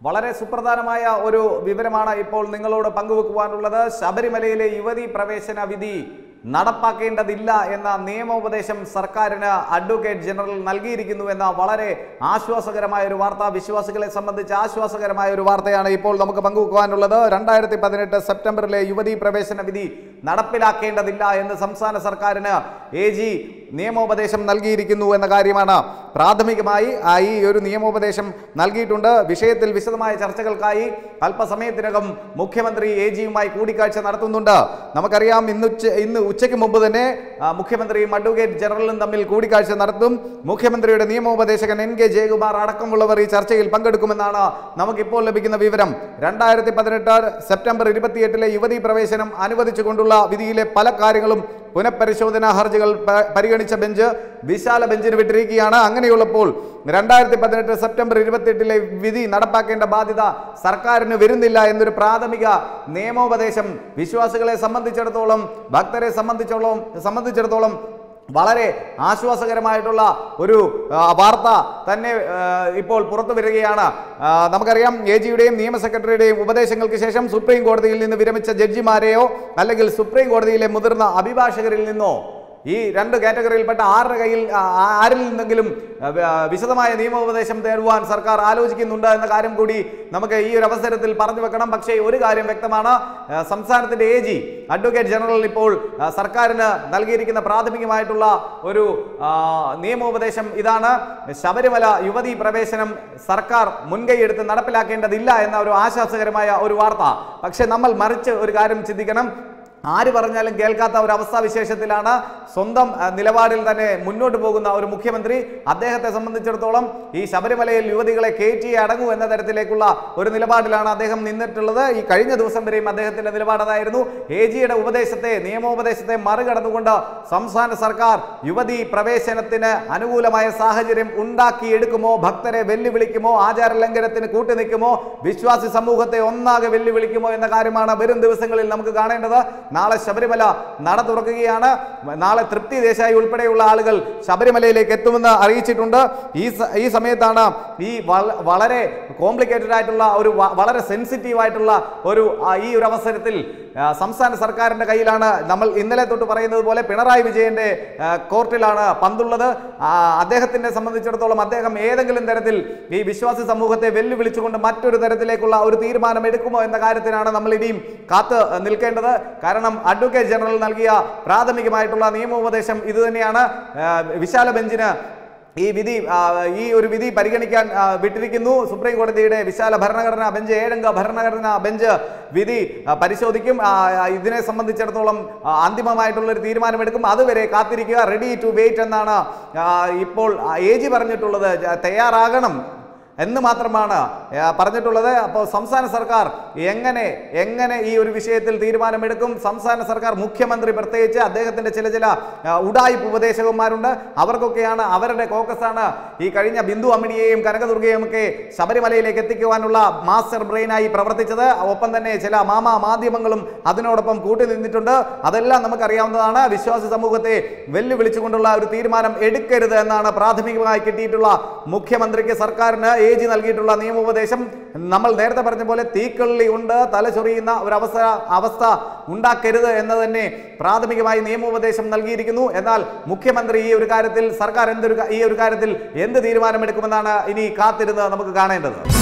വളരെ സുപ്രധാനമായ ഒരു വിവരമാണ് ഇപ്പോൾ നിങ്ങളോട് പങ്കുവെക്കുവാനുള്ളത് ശബരിമലയിലെ യുവതി പ്രവേശന വിധി നടപ്പാക്കേണ്ടതില്ല എന്ന നിയമോപദേശം സർക്കാരിന് അഡ്വക്കേറ്റ് ജനറൽ നൽകിയിരിക്കുന്നു എന്ന വളരെ ആശ്വാസകരമായ ഒരു വാർത്ത വിശ്വാസികളെ സംബന്ധിച്ച് ആശ്വാസകരമായ ഒരു വാർത്തയാണ് ഇപ്പോൾ നമുക്ക് പങ്കുവെക്കുവാനുള്ളത് രണ്ടായിരത്തി പതിനെട്ട് സെപ്റ്റംബറിലെ യുവതി പ്രവേശന വിധി നടപ്പിലാക്കേണ്ടതില്ല എന്ന് സംസ്ഥാന സർക്കാരിന് എ ജി നിയമോപദേശം നൽകിയിരിക്കുന്നു എന്ന കാര്യമാണ് പ്രാഥമികമായി ആ ഈ ഒരു നിയമോപദേശം നൽകിയിട്ടുണ്ട് വിഷയത്തിൽ വിശദമായ ചർച്ചകൾക്കായി അല്പസമയത്തിനകം മുഖ്യമന്ത്രി എ ജിയുമായി കൂടിക്കാഴ്ച നടത്തുന്നുണ്ട് നമുക്കറിയാം ഇന്ന് ഉച്ച ഇന്ന് ഉച്ചയ്ക്ക് മുമ്പ് തന്നെ ആ, മുഖ്യമന്ത്രിയും അഡ്വക്കേറ്റ് ജനറലും തമ്മിൽ കൂടിക്കാഴ്ച നടത്തും മുഖ്യമന്ത്രിയുടെ നിയമോപദേശകൻ എൻ കെ ജയകുമാർ അടക്കമുള്ളവർ ഈ ചർച്ചയിൽ പങ്കെടുക്കുമെന്നാണ് നമുക്കിപ്പോൾ ലഭിക്കുന്ന വിവരം രണ്ടായിരത്തി പതിനെട്ട് സെപ്റ്റംബർ ഇരുപത്തിയെട്ടിലെ യുവതീ പ്രവേശനം അനുവദിച്ചുകൊണ്ടുള്ള വിധിയിലെ പല കാര്യങ്ങളും പുനഃപരിശോധനാ ഹർജികൾ പ- പരിഗണിച്ച ബെഞ്ച് വിശാല ബെഞ്ചിന് വിട്ടിരിക്കുകയാണ് അങ്ങനെയുള്ളപ്പോൾ രണ്ടായിരത്തി പതിനെട്ട് സെപ്റ്റംബർ ഇരുപത്തിയെട്ടിലെ വിധി നടപ്പാക്കേണ്ട ബാധ്യത സർക്കാരിന് വരുന്നില്ല എന്നൊരു പ്രാഥമിക നിയമോപദേശം വിശ്വാസികളെ സംബന്ധിച്ചിടത്തോളം ഭക്തരെ സംബന്ധിച്ചോളം സംബന്ധിച്ചിടത്തോളം വളരെ ആശ്വാസകരമായിട്ടുള്ള ഒരു ആ, വാർത്ത തന്നെ ആ, ഇപ്പോൾ പുറത്തു വരികയാണ് ആ, നമുക്കറിയാം എ ജിയുടെയും നിയമ സെക്രട്ടറിയുടെയും ഉപദേശങ്ങൾക്ക് ശേഷം സുപ്രീം കോടതിയിൽ നിന്ന് വിരമിച്ച ജഡ്ജിമാരെയോ അല്ലെങ്കിൽ സുപ്രീം കോടതിയിലെ മുതിർന്ന അഭിഭാഷകരിൽ നിന്നോ ഈ രണ്ട് കാറ്റഗറിയിൽപ്പെട്ട ആരുടെ കയ്യിൽ ആ, ആരിൽ നിന്നെങ്കിലും ആ, വ- ആ, വിശദമായ നിയമോപദേശം തേടുവാൻ സർക്കാർ ആലോചിക്കുന്നുണ്ട് എന്ന കാര്യം കൂടി നമുക്ക് ഈ ഒരു അവസരത്തിൽ പറഞ്ഞു വെക്കണം പക്ഷേ ഒരു കാര്യം വ്യക്തമാണ് ആ, സംസ്ഥാനത്തിന്റെ എ ജി അഡ്വക്കേറ്റ് ജനറൽ ഇപ്പോൾ ആ, സർക്കാരിന് നൽകിയിരിക്കുന്ന പ്രാഥമികമായിട്ടുള്ള ഒരു ആ, നിയമോപദേശം ഇതാണ് ശബരിമല യുവതീ പ്രവേശനം സർക്കാർ മുൻകൈയെടുത്ത് നടപ്പിലാക്കേണ്ടതില്ല എന്ന ഒരു ആശ്വാസകരമായ ഒരു വാർത്ത പക്ഷേ നമ്മൾ മറിച്ച് ഒരു കാര്യം ചിന്തിക്കണം ആര് പറഞ്ഞാലും കേൾക്കാത്ത ഒരു അവസ്ഥാവിശേഷത്തിലാണ് സ്വന്തം ആ, നിലപാടിൽ തന്നെ മുന്നോട്ട് പോകുന്ന ഒരു മുഖ്യമന്ത്രി അദ്ദേഹത്തെ സംബന്ധിച്ചിടത്തോളം ഈ ശബരിമലയിൽ യുവതികളെ കയറ്റിയേ അടങ്ങൂ എന്ന തരത്തിലേക്കുള്ള ഒരു നിലപാടിലാണ് അദ്ദേഹം നിന്നിട്ടുള്ളത് ഈ കഴിഞ്ഞ ദിവസം വരെയും അദ്ദേഹത്തിന്റെ നിലപാട് അതായിരുന്നു എ ജിയുടെ ഉപദേശത്തെ നിയമോപദേശത്തെ മറികടന്നുകൊണ്ട് സംസ്ഥാന സർക്കാർ യുവതി പ്രവേശനത്തിന് അനുകൂലമായ സാഹചര്യം ഉണ്ടാക്കിയെടുക്കുമോ ഭക്തരെ വെല്ലുവിളിക്കുമോ ആചാര ലംഘനത്തിന് കൂട്ടുനിൽക്കുമോ വിശ്വാസി സമൂഹത്തെ ഒന്നാകെ വെല്ലുവിളിക്കുമോ എന്ന കാര്യമാണ് വരും ദിവസങ്ങളിൽ നമുക്ക് കാണേണ്ടത് നാളെ ശബരിമല നട തുറക്കുകയാണ് നാളെ തൃപ്തി ദേശായി ഉൾപ്പെടെയുള്ള ആളുകൾ ശബരിമലയിലേക്ക് എത്തുമെന്ന് അറിയിച്ചിട്ടുണ്ട് ഈ സ- ഈ സമയത്താണ് ഈ വള- വളരെ കോംപ്ലിക്കേറ്റഡ് ആയിട്ടുള്ള ഒരു വ- വളരെ സെൻസിറ്റീവ് ആയിട്ടുള്ള ഒരു ആ, ഈ ഒരു അവസരത്തിൽ ആ, സംസ്ഥാന സർക്കാരിന്റെ കയ്യിലാണ് നമ്മൾ ഇന്നലെ തൊട്ട് പറയുന്നത് പോലെ പിണറായി വിജയന്റെ ആ, കോർട്ടിലാണ് പന്തുള്ളത് ആ, അദ്ദേഹത്തിനെ സംബന്ധിച്ചിടത്തോളം അദ്ദേഹം ഏതെങ്കിലും തരത്തിൽ ഈ വിശ്വാസി സമൂഹത്തെ വെല്ലുവിളിച്ചുകൊണ്ട് മറ്റൊരു തരത്തിലേക്കുള്ള ഒരു തീരുമാനം എടുക്കുമോ എന്ന കാര്യത്തിനാണ് നമ്മൾ ഇനിയും കാത്ത് നിൽക്കേണ്ടത് കാരണം അഡ്വക്കേറ്റ് ജനറൽ നൽകിയ പ്രാഥമികമായിട്ടുള്ള നിയമോപദേശം ഇത് തന്നെയാണ് ആ, വിശാല ബെഞ്ചിന് ഈ വിധി ആ, ഈ ഒരു വിധി പരിഗണിക്കാൻ ആ, വിട്ടിരിക്കുന്നു സുപ്രീം കോടതിയുടെ വിശാല ഭരണഘടനാ ബെഞ്ച് ഏഴംഗ ഭരണഘടനാ ബെഞ്ച് വിധി ആ, പരിശോധിക്കും ആ, ആ, ഇതിനെ സംബന്ധിച്ചിടത്തോളം ആ, അന്തിമമായിട്ടുള്ള ഒരു തീരുമാനമെടുക്കും അതുവരെ കാത്തിരിക്കുക റെഡി ടു വെയിറ്റ് എന്നാണ് ആ, ഇപ്പോൾ എ ജി പറഞ്ഞിട്ടുള്ളത് ജ- തയ്യാറാകണം എന്ന് മാത്രമാണ് ആ, പറഞ്ഞിട്ടുള്ളത് അപ്പോൾ സംസ്ഥാന സർക്കാർ എങ്ങനെ എങ്ങനെ ഈ ഒരു വിഷയത്തിൽ തീരുമാനമെടുക്കും സംസ്ഥാന സർക്കാർ മുഖ്യമന്ത്രി പ്രത്യേകിച്ച് അദ്ദേഹത്തിന്റെ ചില ചില ആ, ഉഡായിപ്പ് ഉപദേശകന്മാരുണ്ട് അവർക്കൊക്കെയാണ് അവരുടെ കോക്കസാണ് ഈ കഴിഞ്ഞ ബിന്ദു അമ്മിണിയെയും കനകദുർഗയെയും ഒക്കെ ശബരിമലയിലേക്ക് എത്തിക്കുവാനുള്ള മാസ്റ്റർ ബ്രെയിനായി പ്രവർത്തിച്ചത് ഒപ്പം തന്നെ ചില മാമാ മാധ്യമങ്ങളും അതിനോടൊപ്പം കൂട്ടി നിന്നിട്ടുണ്ട് അതെല്ലാം നമുക്കറിയാവുന്നതാണ് വിശ്വാസി സമൂഹത്തെ വെല്ലുവിളിച്ചുകൊണ്ടുള്ള ഒരു തീരുമാനം എടുക്കരുത് എന്നാണ് പ്രാഥമികമായി കിട്ടിയിട്ടുള്ള മുഖ്യമന്ത്രിക്ക് സർക്കാരിന് എ ജി നൽകിയിട്ടുള്ള നിയമോപദേശം നമ്മൾ നേരത്തെ പറഞ്ഞ പോലെ തീക്കള്ളി ഉണ്ട് തലചൊറിയുന്ന ഒരു അവസ്ഥ അവസ്ഥ ഉണ്ടാക്കരുത് എന്ന് തന്നെ പ്രാഥമികമായി നിയമോപദേശം നൽകിയിരിക്കുന്നു എന്നാൽ മുഖ്യമന്ത്രി ഈ ഒരു കാര്യത്തിൽ സർക്കാർ എന്തൊരു ഈ ഒരു കാര്യത്തിൽ എന്ത് തീരുമാനമെടുക്കുമെന്നാണ് ഇനി കാത്തിരുന്ന് നമുക്ക് കാണേണ്ടത്